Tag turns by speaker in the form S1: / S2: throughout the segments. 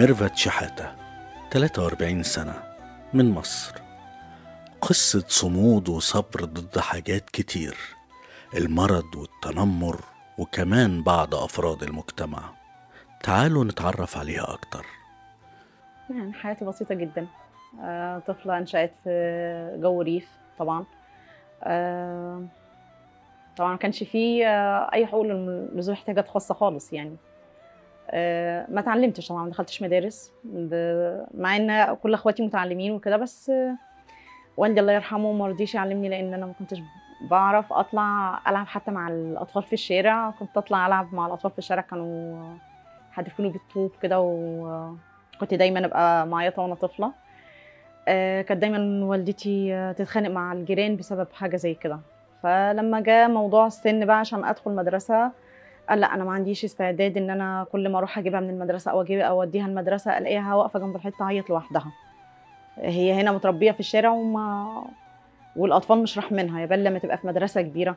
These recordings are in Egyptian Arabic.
S1: ميرفت شحاتة 43 سنة من مصر قصة صمود وصبر ضد حاجات كتير المرض والتنمر وكمان بعض أفراد المجتمع تعالوا نتعرف عليها أكتر
S2: يعني حياتي بسيطة جدا آه، طفلة انشأت في جو ريف طبعا آه، طبعا ما كانش فيه آه، أي حقوق للم- لذوي احتياجات خاصة خالص يعني آه، ما اتعلمتش طبعا ما دخلتش مدارس ب- مع ان كل اخواتي متعلمين وكده بس آه، والدي الله يرحمه ما رضيش يعلمني لان انا ما كنتش بعرف اطلع العب حتى مع الاطفال في الشارع كنت اطلع العب مع الاطفال في الشارع كانوا حدفوني بالطوب كده وكنت دايما ابقى معيطه وانا طفله آه، كانت دايما والدتي آه، تتخانق مع الجيران بسبب حاجه زي كده فلما جاء موضوع السن بقى عشان ادخل مدرسه قال لا انا ما عنديش استعداد ان انا كل ما اروح اجيبها من المدرسه او اجيب اوديها المدرسه الاقيها واقفه جنب الحيط تعيط لوحدها هي هنا متربيه في الشارع وما والاطفال مش راحمينها يا بل لما تبقى في مدرسه كبيره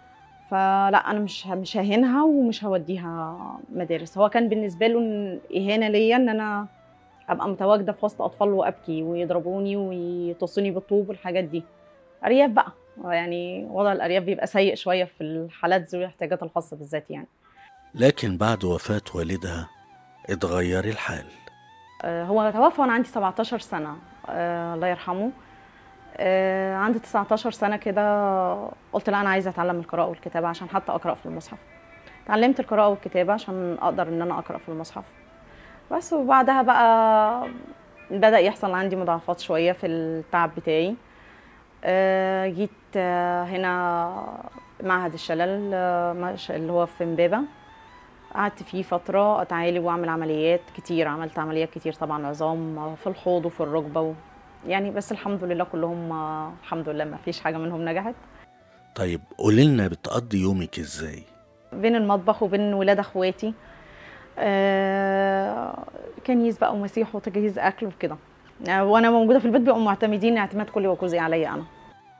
S2: فلا انا مش مش ههينها ومش هوديها مدارس هو كان بالنسبه له إن اهانه ليا ان انا ابقى متواجده في وسط اطفال وابكي ويضربوني ويطصوني بالطوب والحاجات دي ارياف بقى يعني وضع الارياف بيبقى سيء شويه في الحالات ذوي الاحتياجات الخاصه بالذات يعني
S1: لكن بعد وفاة والدها اتغير الحال
S2: آه، هو توفى وانا عندي 17 سنه آه، الله يرحمه آه، عندي 19 سنه كده قلت لا انا عايزه اتعلم القراءه والكتابه عشان حتى اقرا في المصحف اتعلمت القراءه والكتابه عشان اقدر ان انا اقرا في المصحف بس وبعدها بقى بدا يحصل عندي مضاعفات شويه في التعب بتاعي آه، جيت آه، هنا معهد الشلل آه، مش- اللي هو في امبابه قعدت فيه فترة أتعالج وأعمل عمليات كتير عملت عمليات كتير طبعا عظام في الحوض وفي الركبة و... يعني بس الحمد لله كلهم آه، الحمد لله ما فيش حاجة منهم نجحت
S1: طيب قوليلنا بتقضي يومك ازاي
S2: بين المطبخ وبين ولاد اخواتي آه، كنيس بقى ومسيح وتجهيز اكل وكده آه، وانا موجوده في البيت بيبقوا معتمدين اعتماد كلي وجزئي عليا انا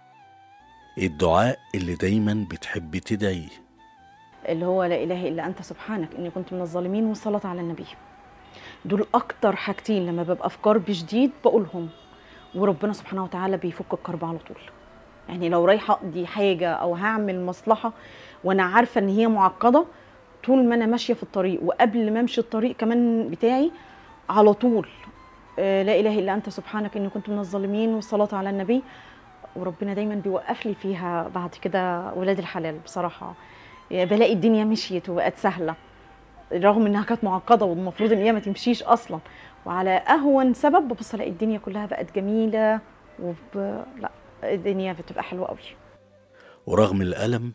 S1: إيه الدعاء اللي دايما بتحبي تدعيه
S2: اللي هو لا اله الا انت سبحانك اني كنت من الظالمين والصلاه على النبي دول اكتر حاجتين لما ببقى في كرب شديد بقولهم وربنا سبحانه وتعالى بيفك الكرب على طول يعني لو رايحه اقضي حاجه او هعمل مصلحه وانا عارفه ان هي معقده طول ما انا ماشيه في الطريق وقبل ما امشي الطريق كمان بتاعي على طول آه، لا اله الا انت سبحانك اني كنت من الظالمين والصلاه على النبي وربنا دايما بيوقف لي فيها بعد كده ولاد الحلال بصراحه بلاقي الدنيا مشيت وبقت سهله رغم انها كانت معقده والمفروض ان هي ما تمشيش اصلا وعلى اهون سبب ببص الاقي الدنيا كلها بقت جميله وب... لا الدنيا بتبقى حلوه قوي
S1: ورغم الألم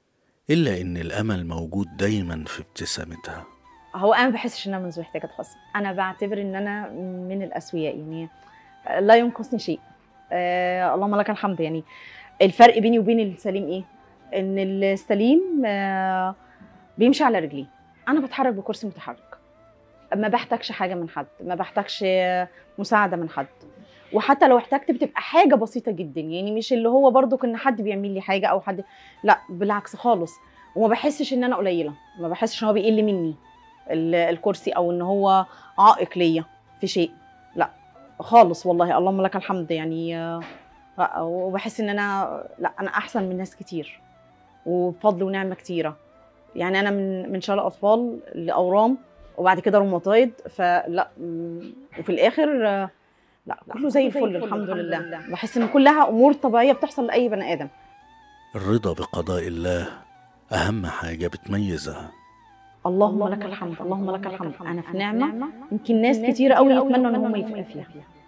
S1: إلا إن الأمل موجود دايما في ابتسامتها
S2: هو انا ما بحسش ان انا من ذوي احتياجات خاصه انا بعتبر ان انا من الاسوياء يعني لا ينقصني شيء آه اللهم لك الحمد يعني الفرق بيني وبين السليم ايه ان السليم آه بيمشي على رجليه انا بتحرك بكرسي متحرك ما بحتاجش حاجه من حد ما بحتاجش مساعده من حد وحتى لو احتجت بتبقى حاجه بسيطه جدا يعني مش اللي هو برضو ان حد بيعمل لي حاجه او حد لا بالعكس خالص وما بحسش ان انا قليله ما بحسش ان هو بيقل مني ال- الكرسي او ان هو عائق ليا في شيء لا خالص والله اللهم لك الحمد يعني آه، لا وبحس ان انا لا انا احسن من ناس كتير وبفضل ونعمه كتيره يعني انا من من شلل اطفال لاورام وبعد كده روماتويد فلا مم، وفي الاخر آه، لا كله زي الفل الحمد لله بحس ان كلها امور طبيعيه بتحصل لاي بني ادم
S1: الرضا بقضاء الله أهم حاجة بتميزها
S2: اللهم لك الحمد اللهم لك الحمد انا في نعمه يمكن ناس كتير قوي يتمنوا ان هم يبقى فيها